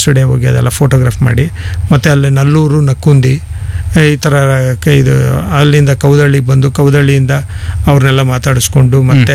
Day ಹೋಗಿ ಅದೆಲ್ಲ photograph ಮಾಡಿ ಮತ್ತು ಅಲ್ಲಿ ನಲ್ಲೂರು ನಕ್ಕುಂದಿ ಈ ಥರ ಕ- ಇದು ಅಲ್ಲಿಂದ ಕೌದಳ್ಳಿಗೆ ಬಂದು ಕೌದಳ್ಳಿಯಿಂದ ಅವ್ರನ್ನೆಲ್ಲ ಮಾತಾಡಿಸ್ಕೊಂಡು ಮತ್ತೆ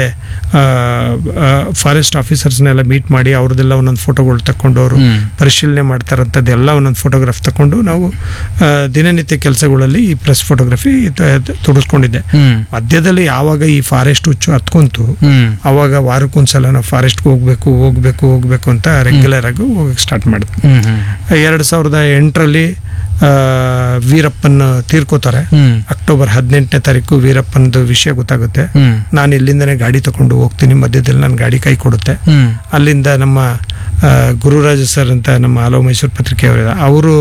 ಫಾರೆಸ್ಟ್ ಆಫೀಸರ್ಸ್ನೆಲ್ಲ ಮೀಟ್ ಮಾಡಿ ಅವ್ರದ್ದೆಲ್ಲ ಒಂದೊಂದು ಫೋಟೋಗಳು ತಕೊಂಡು ಅವರು ಹ್ಮ್. ಪರಿಶೀಲನೆ ಮಾಡ್ತಾರಂಥದ್ದು ಎಲ್ಲ ಒಂದೊಂದು ಫೋಟೋಗ್ರಾಫ್ ತಗೊಂಡು ನಾವು ಆ, ದಿನನಿತ್ಯ ಕೆಲಸಗಳಲ್ಲಿ ಈ ಪ್ರೆಸ್ ಫೋಟೋಗ್ರಫಿ ತೊಡಗಿಸ್ಕೊಂಡಿದ್ದೆ ಹ್ಮ್ ಮಧ್ಯದಲ್ಲಿ ಯಾವಾಗ ಈ ಫಾರೆಸ್ಟ್ ಹುಚ್ಚು ಹತ್ಕೊಂತು ಹ್ಮ್ ಅವಾಗ ವಾರಕ್ಕೊಂದ್ಸಲ ನಾವು ಫಾರೆಸ್ಟ್ಗೆ ಹೋಗ್ಬೇಕು ಹೋಗ್ಬೇಕು ಹೋಗ್ಬೇಕು ಅಂತ ರೆಗ್ಯುಲರ್ ಆಗಿ ಹೋಗಕ್ಕೆ ಸ್ಟಾರ್ಟ್ ಮಾಡಿದ್ವಿ ಹ್ಮ್ ಹ್ಮ್ ಎರಡು ಸಾವಿರದ ಎಂಟರಲ್ಲಿ ವೀರಪ್ಪನ್ ತೀರ್ಕೋತಾರೆ ಹ್ಮ್ ಅಕ್ಟೋಬರ್ ಹದಿನೆಂಟನೇ ತಾರೀಕು ವೀರಪ್ಪನದು ವಿಷಯ ಗೊತ್ತಾಗುತ್ತೆ ಹ್ಮ್ ನಾನು ಇಲ್ಲಿಂದನೇ ಗಾಡಿ ತಗೊಂಡು ಹೋಗ್ತೀನಿ ಮಧ್ಯದಲ್ಲಿ ನನ್ನ ಗಾಡಿ ಕೈ ಕೊಡುತ್ತೆ ಹ್ಮ್ ಅಲ್ಲಿಂದ ನಮ್ಮ ಆ, ಗುರುರಾಜ ಸರ್ ಅಂತ ನಮ್ಮ ಹಲೋ ಮೈಸೂರು ಪತ್ರಿಕೆಯವರ ಅವರು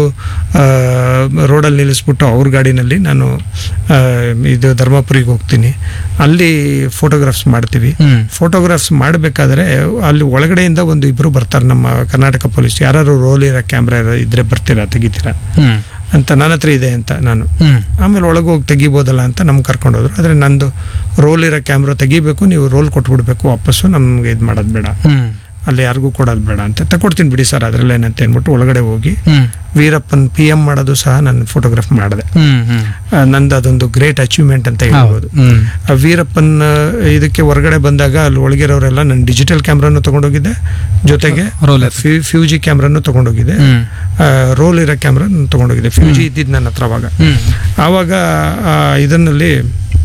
ರೋಡಲ್ಲಿ ನಿಲ್ಲಿಸ್ಬಿಟ್ಟು ಅವ್ರ ಗಾಡಿನಲ್ಲಿ ನಾನು ಆ, ಇದು ಧರ್ಮಪುರಿಗೆ ಹೋಗ್ತೀನಿ ಅಲ್ಲಿ ಫೋಟೋಗ್ರಾಫ್ಸ್ ಮಾಡ್ತೀವಿ ಹ್ಮ್ ಫೋಟೋಗ್ರಾಫ್ಸ್ ಮಾಡಬೇಕಾದ್ರೆ ಅಲ್ಲಿ ಒಳಗಡೆಯಿಂದ ಒಂದು ಇಬ್ಬರು ಬರ್ತಾರೆ ನಮ್ಮ ಕರ್ನಾಟಕ ಪೊಲೀಸ್ ಯಾರು ರೋಲ್ ಇರೋ ಕ್ಯಾಮ್ರಾ ಇದ್ರೆ ಬರ್ತೀರಾ ತೆಗಿತೀರಾ ಹ್ಮ್ ಅಂತ ನನ್ನ ಹತ್ರ ಇದೆ ಅಂತ ನಾನು ಹ್ಮ್ ಆಮೇಲೆ ಒಳಗೆ ಹೋಗಿ ತೆಗಿಬೋದಲ್ಲ ಅಂತ ನಮ್ಗೆ ಕರ್ಕೊಂಡೋದ್ರು ಆದರೆ ನಂದು ರೋಲ್ ಇರೋ ಕ್ಯಾಮ್ರಾ ತೆಗಿಬೇಕು ನೀವು ರೋಲ್ ಕೊಟ್ಬಿಡ್ಬೇಕು ವಾಪಸ್ಸು ನಮ್ಗೆ ಇದು ಮಾಡೋದು ಬೇಡ ಹ್ಮ್ ಅಲ್ಲಿ ಯಾರಿಗೂ ಕೊಡೋದು ಬೇಡ ಅಂತ ತಗೊಡ್ತೀನಿ ಬಿಡಿ ಸರ್ ಅದ್ರಲ್ಲಿ ಏನಂತ ಅಂದ್ಬಿಟ್ಟು ಒಳಗಡೆ ಹೋಗಿ ಹ್ಮ್ ವೀರಪ್ಪನ್ ಪಿ ಎಂ ಮಾಡೋದು ಸಹ ನಾನು ಫೋಟೋಗ್ರಾಫ್ ಮಾಡಿದೆ ಹ್ಮ್ ಹ್ಮ್ ಆ, ನಂದು ಅದೊಂದು ಗ್ರೇಟ್ ಅಚೀವ್ಮೆಂಟ್ ಅಂತ ಹೇಳ್ಬೋದು ಹ್ಮ್ ಆ ವೀರಪ್ಪನ್ ಆ, ಇದಕ್ಕೆ ಹೊರಗಡೆ ಬಂದಾಗ ಅಲ್ಲಿ ಒಳಗಿರೋರೆಲ್ಲ ನಾನು ಡಿಜಿಟಲ್ ಕ್ಯಾಮ್ರಾನು ತಗೊಂಡೋಗಿದ್ದೆ ಜೊತೆಗೆ Roller. ಫ್ಯೂಜಿ ಕ್ಯಾಮ್ರಾನು ತಗೊಂಡೋಗಿದ್ದೆ ಹ್ಮ್ ರೋಲ್ ಇರೋ ಕ್ಯಾಮ್ರಾ ತಗೊಂಡೋಗಿದ್ದೆ ಫ್ಯೂಜಿ ಇದ್ದಿದ್ದು ನನ್ನ ಹತ್ರ ಅವಾಗ ಹ್ಮ್ ಆವಾಗ ಆ, ಇದನ್ನಲ್ಲಿ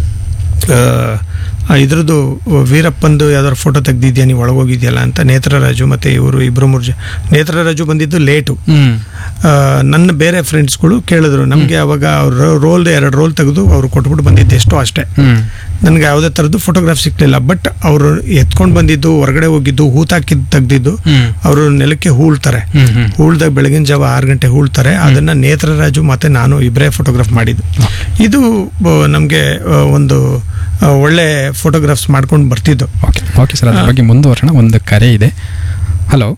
ಆ, ಆ, ಇದ್ರದ್ದು ವೀರಪ್ಪಂದು ಯಾವ್ದಾದ್ರು ಫೋಟೋ ತೆಗ್ದಿದ್ಯಾ ನೀವು ಒಳಗೋಗಿದ್ಯಲ್ಲ ಅಂತ ನೇತ್ರರಾಜು ಮತ್ತು ಇವರು ಇಬ್ಬರು ಮೂರು ಜನ ನೇತ್ರರಾಜು ಬಂದಿದ್ದು ಲೇಟು ಹ್ಮ್ ಆ, ನನ್ನ ಬೇರೆ ಫ್ರೆಂಡ್ಸ್ಗಳು ಕೇಳಿದ್ರು ನಮಗೆ ಅವಾಗ ಅವ್ರ ರೋಲ್ ಎರಡು ರೋಲ್ ತೆಗೆದು ಅವ್ರು ಕೊಟ್ಬಿಟ್ಟು ಬಂದಿದ್ದು ಎಷ್ಟೋ ಅಷ್ಟೇ ಹ್ಮ್ ನನಗೆ ಯಾವುದೇ ಥರದ್ದು ಫೋಟೋಗ್ರಾಫ್ ಸಿಕ್ಲಿಲ್ಲ ಬಟ್ ಅವರು ಎತ್ಕೊಂಡು ಬಂದಿದ್ದು ಹೊರಗಡೆ ಹೋಗಿದ್ದು ಹೂತಾಕಿದ್ದು ತೆಗ್ದಿದ್ದು ಹ್ಮ್ ಅವರು ನೆಲಕ್ಕೆ ಹೂಳ್ತಾರೆ ಹ್ಮ್ ಹ್ಮ್ ಹೂಳ್ದಾಗ ಬೆಳಗಿನ ಜಾವ ಆರು ಗಂಟೆ ಹೂಳ್ತಾರೆ ಅದನ್ನ ನೇತ್ರರಾಜು ಮತ್ತೆ ನಾನು ಇಬ್ಬರೇ ಫೋಟೋಗ್ರಾಫ್ ಮಾಡಿದ್ದು ಇದು ನಮಗೆ ಒಂದು ಆ, ಒಳ್ಳೆ ಫೋಟೋಗ್ರಾಫ್ಸ್ ಮಾಡ್ಕೊಂಡು ಬರ್ತಿದ್ದು ಓಕೆ ಓಕೆ ಸರ್ ಅದ್ರ ಬಗ್ಗೆ ಮುಂದುವರೋಣ ಒಂದು ಕರೆ ಇದೆ ಹಲೋ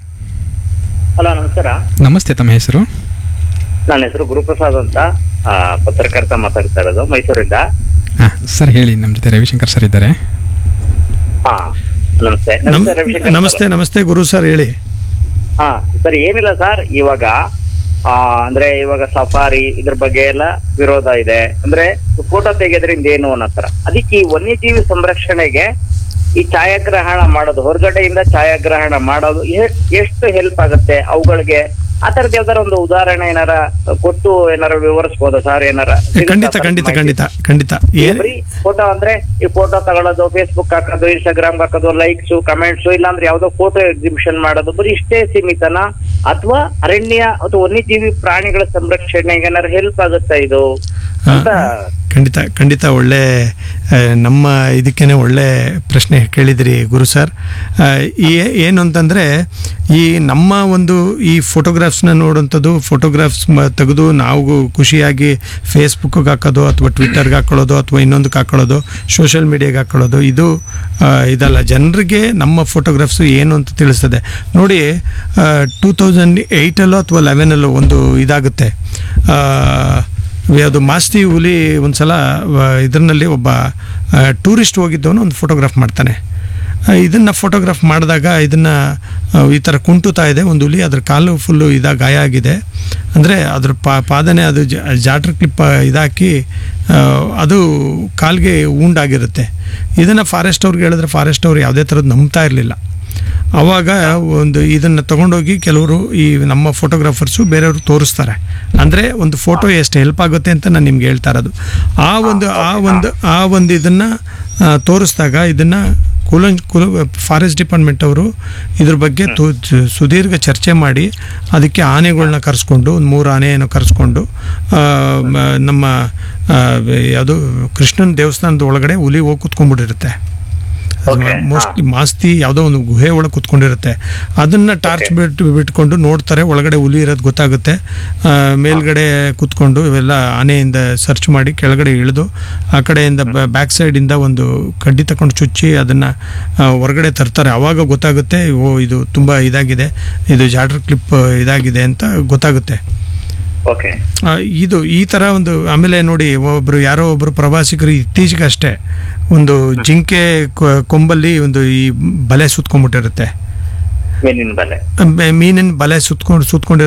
ಹಲೋ ನಮಸ್ಕಾರ ನಮಸ್ತೆ ತಮ್ಮ ಹೆಸರು ನನ್ನ ಹೆಸರು ಗುರುಪ್ರಸಾದ್ ಅಂತ ಆ, ಪತ್ರಕರ್ತ ಮಾತಾಡ್ತಾ ಇರೋದು ಮೈಸೂರಿಂದ ಹಾಂ ಸರ್ ಹೇಳಿ ನಮ್ಮ ಜೊತೆ ರವಿಶಂಕರ್ ಸರ್ ಇದ್ದಾರೆ ಹಾ ನಮಸ್ತೆ ನಮ್- ನಮಸ್ತೆ ರವಿಶಂಕರ್ ನಮಸ್ತೆ ನಮಸ್ತೆ ಗುರು ಸರ್ ಹೇಳಿ ಹಾ ಸರ್ ಏನಿಲ್ಲ ಸರ್ ಇವಾಗ ಆ ಅಂದ್ರೆ ಇವಾಗ ಸಫಾರಿ ಇದ್ರ ಬಗ್ಗೆ ಎಲ್ಲ ವಿರೋಧ ಇದೆ ಅಂದ್ರೆ ಫೋಟೋ ತೆಗೆಯೋದ್ರಿಂದ ಏನು ಅನ್ನೋ ತರ ಅದಕ್ಕೆ ಈ ವನ್ಯಜೀವಿ ಸಂರಕ್ಷಣೆಗೆ ಈ ಛಾಯಾಗ್ರಹಣ ಮಾಡೋದು ಹೊರಗಡೆಯಿಂದ ಛಾಯಾಗ್ರಹಣ ಮಾಡೋದು ಎ- ಎಷ್ಟು ಹೆಲ್ಪ್ ಆಗುತ್ತೆ ಅವುಗಳಿಗೆ ಆ ತರದ ಯಾವ್ದಾರ ಒಂದು ಉದಾಹರಣೆ ಏನಾರ ಕೊಟ್ಟು ಏನಾರ ವಿವರಿಸ್ಬೋದಾ ಸರ್ ಏನಾರ ಖಂಡಿತ ಖಂಡಿತ ಖಂಡಿತ ಖಂಡಿತ ಏನ್ ಬರೀ ಫೋಟೋ ಅಂದ್ರೆ ಈ ಫೋಟೋ ತಗೊಳ್ಳೋದು ಫೇಸ್ಬುಕ್ ಹಾಕೋದು ಇನ್ಸ್ಟಾಗ್ರಾಮ್ ಹಾಕೋದು ಲೈಕ್ಸ್ ಕಮೆಂಟ್ಸ್ ಇಲ್ಲಾಂದ್ರೆ ಯಾವ್ದೋ ಫೋಟೋ ಎಕ್ಸಿಬಿಷನ್ ಮಾಡೋದು ಬರೀ ಇಷ್ಟೇ ಸೀಮಿತನ ಅಥವಾ ಅರಣ್ಯ ಅಥವಾ ವನ್ಯಜೀವಿ ಪ್ರಾಣಿಗಳ ಸಂರಕ್ಷಣೆಗೆ ಏನಾದ್ರು ಹೆಲ್ಪ್ ಆಗುತ್ತಾ ಇದು ಅಂತ ಖಂಡಿತ ಖಂಡಿತ ಒಳ್ಳೆ ಆ, ನಮ್ಮ ಇದಕ್ಕೇನೆ ಒಳ್ಳೆ ಪ್ರಶ್ನೆ ಕೇಳಿದ್ರಿ ಗುರು ಸರ್ ಆ, ಈ ಏನು ಅಂತಂದರೆ ಈ ನಮ್ಮ ಒಂದು ಈ ಫೋಟೋಗ್ರಾಫ್ಸ್ನ ನೋಡುವಂಥದ್ದು ಫೋಟೋಗ್ರಾಫ್ಸ್ ತೆಗೆದು ನಾವು ಖುಷಿಯಾಗಿ ಫೇಸ್ಬುಕ್ಗೆ ಹಾಕೋದು ಅಥವಾ ಟ್ವಿಟ್ಟರ್ಗೆ ಹಾಕೊಳ್ಳೋದು ಅಥವಾ ಇನ್ನೊಂದಕ್ಕೆ ಹಾಕೊಳ್ಳೋದು ಸೋಷಿಯಲ್ ಮೀಡಿಯಾಗೆ ಹಾಕೊಳ್ಳೋದು ಇದು ಆ, ಇದಲ್ಲ ಜನರಿಗೆ ನಮ್ಮ ಫೋಟೋಗ್ರಾಫ್ಸು ಏನು ಅಂತ ತಿಳಿಸ್ತದೆ ನೋಡಿ ಟೂ ತೌಸಂಡ್ ಏಯ್ಟಲ್ಲೋ ಅಥವಾ ಲೆವೆನಲ್ಲೋ ಒಂದು ಇದಾಗುತ್ತೆ ಆ, ಅದು ಮಾಸ್ತಿ ಹುಲಿ ಒಂದ್ಸಲ ಇದರಲ್ಲಿ ಒಬ್ಬ ಟೂರಿಸ್ಟ್ ಹೋಗಿದ್ದವನು ಒಂದು ಫೋಟೋಗ್ರಾಫ್ ಮಾಡ್ತಾನೆ ಆ, ಇದನ್ನ ಫೋಟೋಗ್ರಾಫ್ ಮಾಡಿದಾಗ ಇದನ್ನ ಆ, ಈ ಥರ ಕುಂಟುತ್ತಾ ಇದೆ ಒಂದು ಹುಲಿ ಅದ್ರ ಕಾಲು ಫುಲ್ಲು ಇದಾಗ ಗಾಯ ಆಗಿದೆ ಅಂದರೆ ಅದ್ರ ಪಾ ಪಾದನೆ ಅದು ಜ- ಜಾಟ್ರ್ ಕ್ಲಿಪ್ ಇದಾಕಿ ಆ, ಅದು ಕಾಲ್ಗೆ ಉಂಡಾಗಿರುತ್ತೆ ಇದನ್ನು ಫಾರೆಸ್ಟ್ ಅವ್ರಿಗೆ ಹೇಳಿದ್ರೆ ಫಾರೆಸ್ಟ್ ಅವ್ರು ಯಾವುದೇ ಥರದ್ದು ನಂಬ್ತಾ ಇರಲಿಲ್ಲ ಅವಾಗ ಒಂದು ಇದನ್ನು ತಗೊಂಡೋಗಿ ಕೆಲವರು ಈ ನಮ್ಮ ಫೋಟೋಗ್ರಾಫರ್ಸು ಬೇರೆಯವರು ತೋರಿಸ್ತಾರೆ ಅಂದರೆ ಒಂದು ಫೋಟೋ ಎಷ್ಟು ಹೆಲ್ಪ್ ಆಗುತ್ತೆ ಅಂತ ನಾನು ನಿಮ್ಗೆ ಹೇಳ್ತಾ ಇರೋದು ಆ ಒಂದು ಆ ಒಂದು ಆ ಒಂದು ಇದನ್ನು ತೋರಿಸಿದಾಗ ಇದನ್ನು ಕುಲಂ ಕುಲ ಫಾರೆಸ್ಟ್ ಡಿಪಾರ್ಟ್ಮೆಂಟ್ ಅವರು ಇದ್ರ ಬಗ್ಗೆ ತು ಜ- ಸುದೀರ್ಘ ಚರ್ಚೆ ಮಾಡಿ ಅದಕ್ಕೆ ಆನೆಗಳನ್ನ ಕರೆಸ್ಕೊಂಡು ಒಂದು ಮೂರು ಆನೆಯನ್ನು ಕರೆಸ್ಕೊಂಡು ಆ, ಮ- ನಮ್ಮ ಯಾವುದು ಕೃಷ್ಣನ ದೇವಸ್ಥಾನದ ಒಳಗಡೆ ಹುಲಿ ಹೋಗಿ ಕುತ್ಕೊಂಡ್ಬಿಟ್ಟಿರುತ್ತೆ Okay, ಮೋಸ್ಟ್ಲಿ ಮಾಸ್ತಿ ಯಾವುದೋ ಒಂದು ಗುಹೆ ಒಳಗೆ ಕುತ್ಕೊಂಡಿರುತ್ತೆ ಅದನ್ನ ಟಾರ್ಚ್ ಬಿಟ್ಟು ಬಿಟ್ಕೊಂಡು ನೋಡ್ತಾರೆ ಒಳಗಡೆ ಹುಲಿ ಇರೋದು ಗೊತ್ತಾಗುತ್ತೆ ಆ, ಮೇಲ್ಗಡೆ ಕುತ್ಕೊಂಡು ಇವೆಲ್ಲ ಆನೆಯಿಂದ ಸರ್ಚ್ ಮಾಡಿ ಕೆಳಗಡೆ ಇಳಿದು ಆ ಕಡೆಯಿಂದ ಬ್ಯಾಕ್ ಸೈಡಿಂದ ಒಂದು ಕಡ್ಡಿ ತಗೊಂಡು ಚುಚ್ಚಿ ಅದನ್ನ ಆ, ಹೊರಗಡೆ ತರ್ತಾರೆ ಆವಾಗ ಗೊತ್ತಾಗುತ್ತೆ ಓ ಇದು ತುಂಬ ಇದಾಗಿದೆ ಇದು ಜಾಡ್ರ್ ಕ್ಲಿಪ್ ಇದಾಗಿದೆ ಅಂತ ಗೊತ್ತಾಗುತ್ತೆ ಓಕೆ ಆ, ಇದು ಈ ತರ ಒಂದು ಆಮೇಲೆ ನೋಡಿ ಒಬ್ರು ಯಾರೋ ಒಬ್ರು ಪ್ರವಾಸಿಗರು ಇತ್ತೀಚೆಗೆ ಅಷ್ಟೇ ಒಂದು ಜಿಂಕೆ ಕೊ- ಕೊಂಬಲ್ಲಿ ಒಂದು ಈ ಬಲೆ ಸುತ್ಕೊಂಡ್ಬಿಟ್ಟಿರುತ್ತೆ ಮೇಲಿನ ಬಲೆ ಮೀನಿನ ಬಲೆ ಸುತ್ಕೊಂಡು ಸುತ್ಕೊಂಡಿರೋ